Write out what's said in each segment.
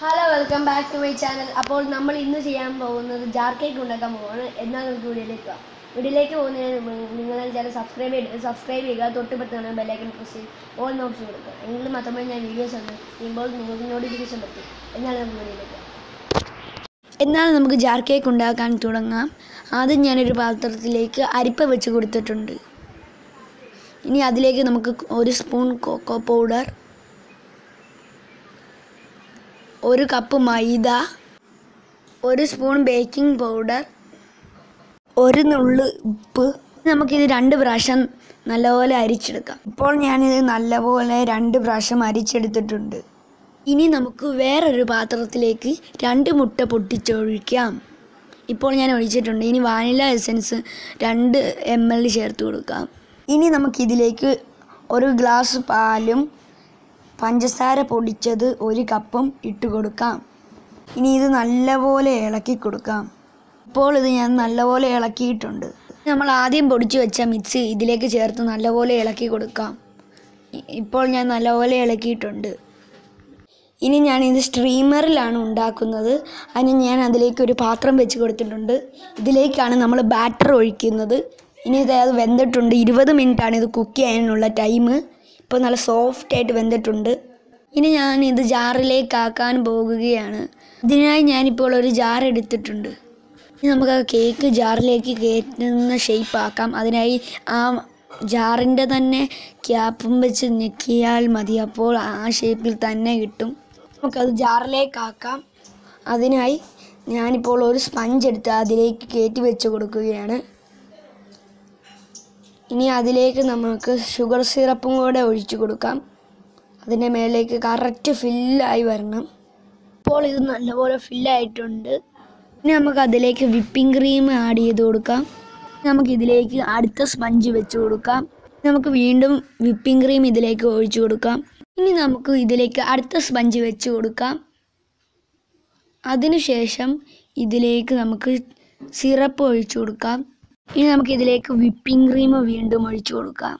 hello welcome back to my channel അപ്പോൾ നമ്മൾ ഇന്ന് ചെയ്യാൻ പോകുന്നത് ജാർ കേക്ക് ഉണ്ടാക്കാൻ പോവാണ് എന്നാൽ നമുക്ക് വീഡിയോയിലേക്ക് പോകാം വീഡിയോയിലേക്ക് പോകുന്നതിന് മുമ്പ് നിങ്ങൾ ചാനൽ സബ്സ്ക്രൈബ് ചെയ്ത് സബ്സ്ക്രൈബ് ചെയ്യുക തൊട്ടുപുറത്താണ് ബെല്ലൈക്കൺ പ്രസ് ചെയ്ത് ഓൾ ഓപ്ഷൻ കൊടുക്കുക എങ്കിൽ മാത്രമേ ഞാൻ വീഡിയോസ് ഉണ്ട് ചെയ്യുമ്പോൾ നിങ്ങൾക്ക് നോട്ടിഫിക്കേഷൻ പറ്റും എന്നാൽ നമുക്ക് വീഡിയോയിലേക്ക് പോകാം എന്നാൽ നമുക്ക് ജാർ കേക്ക് ഉണ്ടാക്കാൻ തുടങ്ങാം ആദ്യം ഞാനൊരു പാത്രത്തിലേക്ക് അരിപ്പ വെച്ച് കൊടുത്തിട്ടുണ്ട് ഇനി അതിലേക്ക് നമുക്ക് ഒരു സ്പൂൺ കൊക്കോ പൗഡർ ഒരു കപ്പ് മൈദ ഒരു സ്പൂൺ ബേക്കിംഗ് പൗഡർ ഒരു നുള്ളു ഉപ്പ് നമുക്കിത് രണ്ട് പ്രാവശ്യം നല്ലപോലെ അരിച്ചെടുക്കാം ഇപ്പോൾ ഞാനിത് നല്ലപോലെ രണ്ട് പ്രാവശ്യം അരിച്ചെടുത്തിട്ടുണ്ട് ഇനി നമുക്ക് വേറൊരു പാത്രത്തിലേക്ക് രണ്ട് മുട്ട പൊട്ടിച്ചൊഴിക്കാം ഇപ്പോൾ ഞാൻ ഒഴിച്ചിട്ടുണ്ട് ഇനി വാനില എസൻസ് രണ്ട് എം എൽ ചേർത്ത് കൊടുക്കാം ഇനി നമുക്കിതിലേക്ക് ഒരു ഗ്ലാസ് പാലും പഞ്ചസാര പൊടിച്ചത് ഒരു കപ്പും ഇട്ട് കൊടുക്കാം ഇനി ഇത് നല്ലപോലെ ഇളക്കി കൊടുക്കാം ഇപ്പോൾ ഇത് ഞാൻ നല്ലപോലെ ഇളക്കിയിട്ടുണ്ട് നമ്മൾ ആദ്യം പൊടിച്ചു വെച്ച മിക്സ് ഇതിലേക്ക് ചേർത്ത് നല്ലപോലെ ഇളക്കി കൊടുക്കാം ഇ- ഇപ്പോൾ ഞാൻ നല്ലപോലെ ഇളക്കിയിട്ടുണ്ട് ഇനി ഞാൻ ഇത് സ്ട്രീമറിലാണ് ഉണ്ടാക്കുന്നത് അതിന് ഞാൻ അതിലേക്ക് ഒരു പാത്രം വെച്ച് കൊടുത്തിട്ടുണ്ട് ഇതിലേക്കാണ് നമ്മൾ ബാറ്റർ ഒഴിക്കുന്നത് ഇനി ഇത് അത് വെന്തിട്ടുണ്ട് ഇരുപത് മിനിറ്റാണ് ഇത് കുക്ക് ചെയ്യാനുള്ള ടൈം ഇപ്പോൾ നല്ല സോഫ്റ്റ് ആയിട്ട് വെന്തിട്ടുണ്ട് ഇനി ഞാൻ ഇത് ജാറിലേക്ക് ആക്കാൻ പോകുകയാണ് ഇതിനായി ഞാനിപ്പോൾ ഒരു ജാർ എടുത്തിട്ടുണ്ട് ഇനി നമുക്ക് ആ കേക്ക് ജാറിലേക്ക് കയറ്റുന്ന ഷേപ്പ് ആക്കാം അതിനായി ആ ജാറിൻ്റെ തന്നെ ക്യാപ്പും വെച്ച് ഞെക്കിയാൽ മതി അപ്പോൾ ആ ഷേപ്പിൽ തന്നെ കിട്ടും നമുക്കത് ജാറിലേക്ക് ആക്കാം അതിനായി ഞാനിപ്പോൾ ഒരു സ്പഞ്ച് എടുത്ത് അതിലേക്ക് കയറ്റി വെച്ച് കൊടുക്കുകയാണ് ഇനി അതിലേക്ക് നമുക്ക് ഷുഗർ സിറപ്പും കൂടെ ഒഴിച്ചു കൊടുക്കാം അതിൻ്റെ മേലേക്ക് കറക്റ്റ് ഫില്ലായി വരണം ഇപ്പോൾ ഇത് നല്ലപോലെ ഫില്ലായിട്ടുണ്ട് ഇനി നമുക്ക് അതിലേക്ക് വിപ്പിംഗ് ക്രീം ആഡ് ചെയ്ത് കൊടുക്കാം നമുക്ക് ഇതിലേക്ക് അടുത്ത സ്പഞ്ച് വെച്ച് കൊടുക്കാം നമുക്ക് വീണ്ടും വിപ്പിംഗ് ക്രീം ഇതിലേക്ക് ഒഴിച്ചു കൊടുക്കാം ഇനി നമുക്ക് ഇതിലേക്ക് അടുത്ത സ്പഞ്ച് വെച്ച് കൊടുക്കാം അതിനുശേഷം ഇതിലേക്ക് നമുക്ക് സിറപ്പ് ഒഴിച്ചു കൊടുക്കാം ഇനി നമുക്ക് ഇതിലേക്ക് വിപ്പിംഗ് ക്രീം വീണ്ടും ഒഴിച്ചു കൊടുക്കാം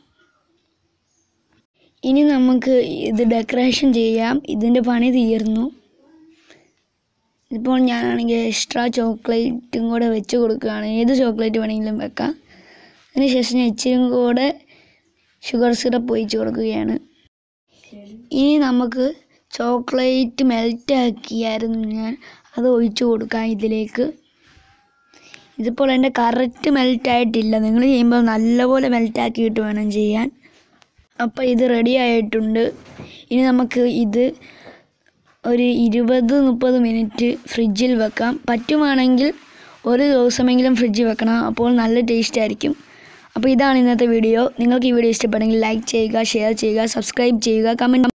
ഇനി നമുക്ക് ഇത് ഡെക്കറേഷൻ ചെയ്യാം ഇതിൻ്റെ പണി തീർന്നു ഇപ്പോൾ ഞാനാണെങ്കിൽ എക്സ്ട്രാ ചോക്ലേറ്റും കൂടെ വെച്ച് കൊടുക്കുകയാണ് ഏത് ചോക്ലേറ്റ് വേണമെങ്കിലും വെക്കാം അതിനുശേഷം ഞാൻ ഇച്ചിരി കൂടെ ഷുഗർ സിറപ്പ് ഒഴിച്ച് കൊടുക്കുകയാണ് ഇനി നമുക്ക് ചോക്ലേറ്റ് മെൽറ്റാക്കിയായിരുന്നു ഞാൻ അത് ഒഴിച്ചു കൊടുക്കാം ഇതിലേക്ക് ഇതിപ്പോൾ എൻ്റെ കറക്റ്റ് മെൽറ്റായിട്ടില്ല നിങ്ങൾ ചെയ്യുമ്പോൾ നല്ലപോലെ മെൽറ്റാക്കിയിട്ട് വേണം ചെയ്യാൻ അപ്പോൾ ഇത് റെഡി ആയിട്ടുണ്ട് ഇനി നമുക്ക് ഇത് ഒരു ഇരുപത് മുപ്പത് മിനിറ്റ് ഫ്രിഡ്ജിൽ വെക്കാം പറ്റുവാണെങ്കിൽ ഒരു ദിവസമെങ്കിലും ഫ്രിഡ്ജിൽ വെക്കണം അപ്പോൾ നല്ല ടേസ്റ്റ് ആയിരിക്കും അപ്പോൾ ഇതാണ് ഇന്നത്തെ വീഡിയോ നിങ്ങൾക്ക് ഈ വീഡിയോ ഇഷ്ടപ്പെടുമെങ്കിൽ ലൈക്ക് ചെയ്യുക ഷെയർ ചെയ്യുക സബ്സ്ക്രൈബ് ചെയ്യുക കമൻറ്റ്